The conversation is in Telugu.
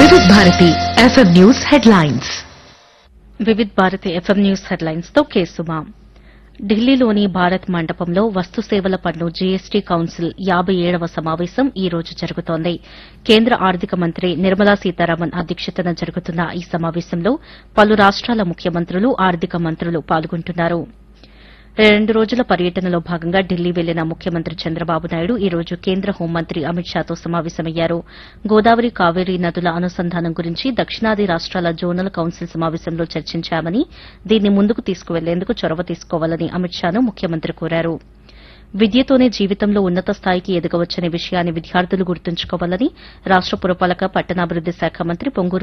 వివిధ Bharati FM news headlines Vividh Bharati FM news headlines తో కేసుమా ఢిల్లీలోని భారత్ మండపంలో వస్తు సేవల పన్ను జీఎస్టీ కౌన్సిల్ యాబై ఏడవ సమావేశం ఈ రోజు జరుగుతోంది కేంద్ర ఆర్థిక మంత్రి నిర్మలా సీతారామన్ అధ్యక్షతన జరుగుతున్న ఈ సమావేశంలో పలు రాష్ట్రాల ముఖ్యమంత్రులు ఆర్థిక మంత్రులు పాల్గొంటున్నారు రెండు రోజుల పర్యటనలో భాగంగా ఢిల్లీ వెళ్లిన ముఖ్యమంత్రి చంద్రబాబు నాయుడు ఈ రోజు కేంద్ర హోంమంత్రి అమిత్ షాతో సమావేశమయ్యారు గోదావరి కావేరీ నదుల అనుసంధానం గురించి దక్షిణాది రాష్ట్రాల జోనల్ కౌన్సిల్ సమావేశంలో చర్చించామని దీన్ని ముందుకు తీసుకువెళ్లేందుకు చొరవ తీసుకోవాలని అమిత్ షాను ముఖ్యమంత్రి కోరారు విద్యతోనే జీవితంలో ఉన్నత స్థాయికి ఎదగవచ్చనే విషయాన్ని విద్యార్థులు గుర్తుంచుకోవాలని రాష్ట పురపాలక పట్టణాభివృద్ది శాఖ మంత్రి పొంగూరు